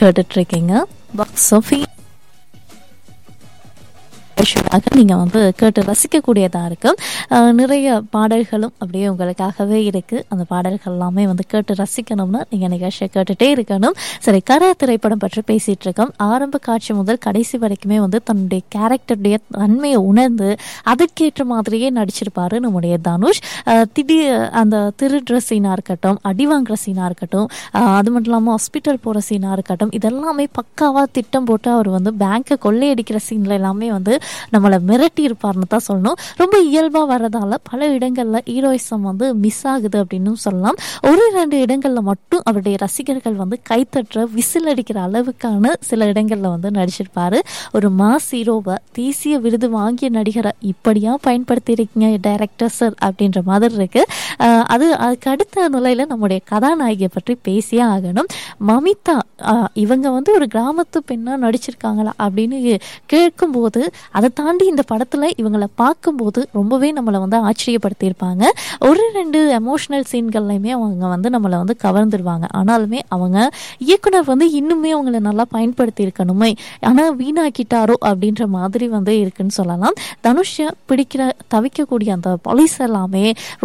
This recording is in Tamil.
கேட்டுட்டு இருக்கீங்க பாக்ஸ் ஆஃபி ஸ்பெஷலாக நீங்கள் வந்து கேட்டு ரசிக்கக்கூடியதாக இருக்கும் அஹ் நிறைய பாடல்களும் அப்படியே உங்களுக்காகவே இருக்குது அந்த பாடல்கள் எல்லாமே வந்து கேட்டு ரசிக்கணும்னா நீங்கள் நிகழ்ச்சியை கேட்டுகிட்டே இருக்கணும் சரி கர திரைப்படம் பற்றி பேசிகிட்டு இருக்கோம் ஆரம்ப காட்சி முதல் கடைசி வரைக்குமே வந்து தன்னுடைய கேரக்டருடைய தன்மையை உணர்ந்து அதுக்கேற்ற மாதிரியே நடிச்சிருப்பாரு நம்முடைய தனுஷ் அஹ் திடீர் அந்த திருடுற சீனாக இருக்கட்டும் அடி வாங்குற சீனாக இருக்கட்டும் அஹ் அது மட்டும் இல்லாமல் ஹாஸ்பிட்டல் போகிற சீனாக இருக்கட்டும் இதெல்லாமே பக்காவாக திட்டம் போட்டு அவர் வந்து பேங்க்கை கொள்ளையடிக்கிற சீனில் எல்லாமே வந்து நம்மளை மிரட்டி இருப்பார்னு தான் சொல்லணும் ரொம்ப இயல்பாக வரதால பல இடங்களில் ஹீரோயிசம் வந்து மிஸ் ஆகுது அப்படின்னு சொல்லலாம் ஒரு ரெண்டு இடங்களில் மட்டும் அவருடைய ரசிகர்கள் வந்து கைத்தட்டுற விசில் அடிக்கிற அளவுக்கான சில இடங்களில் வந்து நடிச்சிருப்பாரு ஒரு மாஸ் ஹீரோவை தேசிய விருது வாங்கிய நடிகரை இப்படியா பயன்படுத்தி இருக்கீங்க டைரக்டர் சார் அப்படின்ற மாதிரி இருக்கு அஹ் அது அதுக்கு அடுத்த நிலையில நம்முடைய கதாநாயகியை பற்றி பேசியே ஆகணும் மமிதா அஹ் இவங்க வந்து ஒரு கிராமத்து பெண்ணா நடிச்சிருக்காங்களா அப்படின்னு கேட்கும்போது அதை தாண்டி இந்த படத்துல இவங்களை பார்க்கும்போது ரொம்பவே நம்மளை வந்து ஆச்சரியப்படுத்தியிருப்பாங்க ஒரு ரெண்டு எமோஷனல் சீன்கள்லையுமே அவங்க வந்து நம்மளை வந்து கவர்ந்துருவாங்க ஆனாலுமே அவங்க இயக்குனர் வந்து இன்னுமே அவங்கள நல்லா பயன்படுத்தி இருக்கணுமே ஆனால் வீணாக்கிட்டாரோ அப்படின்ற மாதிரி வந்து இருக்குன்னு சொல்லலாம் தனுஷை பிடிக்கிற தவிக்கக்கூடிய அந்த பாலிஸ் எல்லாமே